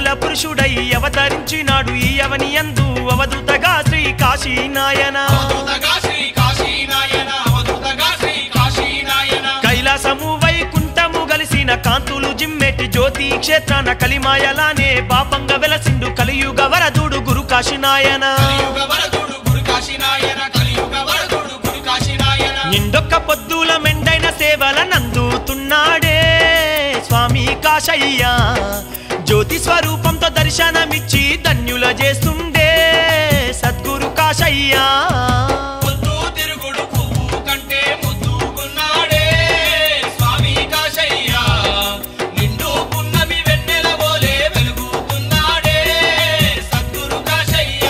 మూల పురుషుడై అవతరించినాడు ఈ అవని యందు అవధూతగా శ్రీ కాశీ నాయన అవధూతగా శ్రీ కాశీనాయన అవధూతగా శ్రీ కాశీనాయన కైలాసము వైకుంఠము గలిసిన కాంతులు జిమ్మెటి జ్యోతి క్షేత్రాన కలిమాయలానే పాపంగ వెలసిండు కలియుగ వరదుడు గురు కాశీనాయన కలియుగ వరదుడు గురు కాశీనాయన కలియుగ వరదుడు గురు కాశీనాయన నిండొక్క పొద్దుల మెండైన సేవల నందుతున్నాడే స్వామి కాశయ్య జ్యోతి స్వరూపంతో దర్శనమిచ్చి ధన్యుల చేస్తుండే సద్గురు కాశయ్య పొద్దు తిరుగుడు పువ్వు కంటే ముద్దుకున్నాడే స్వామి కాశయ్య నిండు పున్నమి వెన్నెల బోలే వెలుగుతున్నాడే సద్గురు కాశయ్య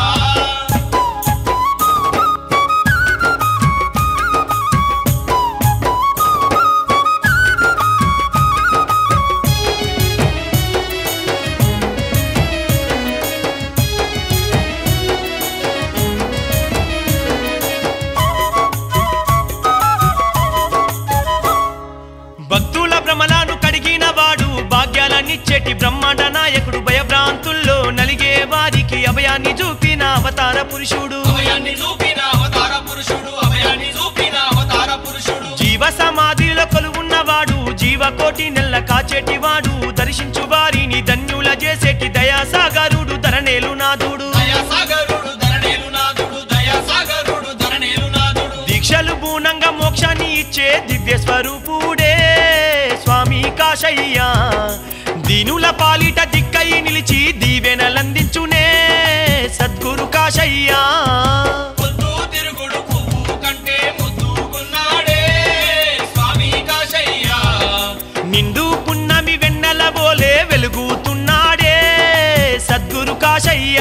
భక్తుల భ్రమలను కడిగిన వాడు భాగ్యాలనిచ్చేటి బ్రహ్మాండ నాయకుడు భయభ్రాంతుల్లో నలిగే వారికి అభయాన్ని చూపిన అవతార పురుషుడు అభయాన్ని చూపిన అవతార పురుషుడు అభయాన్ని చూపిన అవతార పురుషుడు జీవ సమాధిలో కొలువున్నవాడు జీవకోటి నెల్ల కాచేటి వాడు దర్శించు వారిని ధన్యుల చేసేటి దయాసాగరుడు ధరణేలు నాథుడు దయాసాగరుడు ధరణేలు నాథుడు దయాసాగరుడు ధరణేలు నాథుడు దీక్షలు పూనంగా మోక్షాన్ని ఇచ్చే దివ్య స్వరూపుడే స్వామి కాశయ్య దీనుల పాలిట దిక్కై నిలిచి దీవెనలందించునే సద్గురు కాశయ్య పొద్దు తిరుగుడు పువ్వు కంటే ముద్దుకున్నాడే స్వామి కాశయ్య నిండు పున్నమి వెన్నెల బోలే వెలుగుతున్నాడే సద్గురు కాశయ్య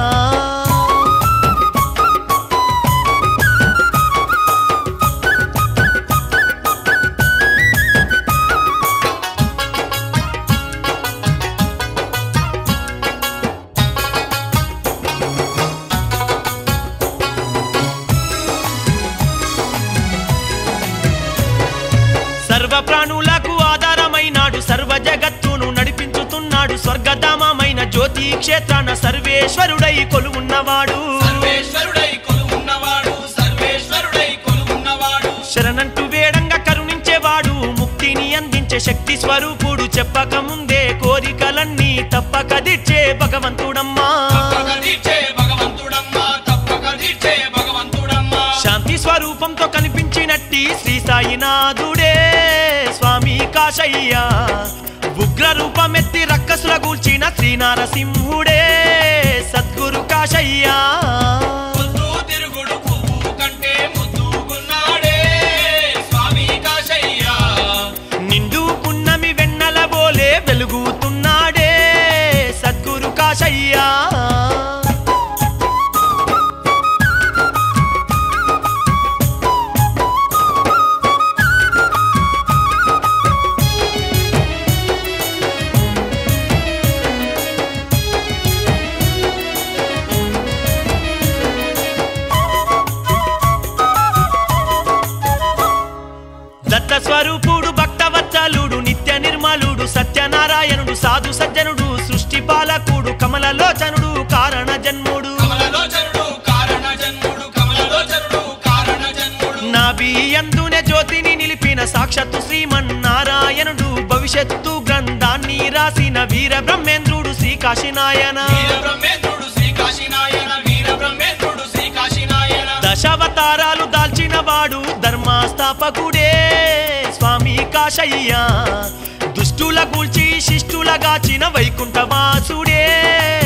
సర్వ ప్రాణులకు ఆధారమైనాడు సర్వ జగత్తును నడిపించుతున్నాడు స్వర్గధామమైన జ్యోతి క్షేత్రాన సర్వేశ్వరుడై కొలువున్నవాడు సర్వేశ్వరుడై కొలువున్నవాడు సర్వేశ్వరుడై కొలువున్నవాడు శరణంటూ వేడంగా కరుణించేవాడు ముక్తిని అందించే శక్తి స్వరూపుడు చెప్పక ముందే కోరికలన్నీ తప్పక తీర్చే భగవంతుడమ్మా తప్పక తీర్చే భగవంతుడమ్మా తప్పక తీర్చే భగవంతుడమ్మా శాంతి స్వరూపంతో కనిపించినట్టి శ్రీ సాయినాథుడే స్వామి కాశయ్య ఉగ్ర రూపమెత్తి రక్కసుల గూల్చిన శ్రీనారసింహుడే సద్గురు కాశయ్య పొద్దు తిరుగుడు పువ్వు కంటే ముద్దుకున్నాడే స్వామి కాశయ్య నిండు పున్నమి వెన్నెల బోలే వెలుగుతున్నాడే సద్గురు కాశయ్య దత్త స్వరూపుడు భక్తవత్సలుడు నిత్య నిర్మలుడు సత్యనారాయణుడు సాధు సజ్జనుడు సృష్టి పాలకుడు కమలలోచనుడు కారణ జన్ముడు కమలలోచనుడు కారణ జన్ముడు కమలలోచనుడు కారణ జన్ముడు నాభియందునే జ్యోతిని నిలిపిన సాక్షాత్తు శ్రీమన్నారాయణుడు భవిష్యత్తు గ్రంథాన్ని రాసిన వీర బ్రహ్మేంద్రుడు శ్రీ కాశీనాయన వీర బ్రహ్మేంద్రుడు శ్రీ కాశీనాయన వీర బ్రహ్మేంద్రుడు శ్రీ కాశీనాయన దశావతారాలు దాల్చిన వాడు ధర్మస్థాపకుడే స్వామి కాశయ్య దుష్టుల కూల్చి శిష్టుల గాచిన వైకుంఠవాసుడే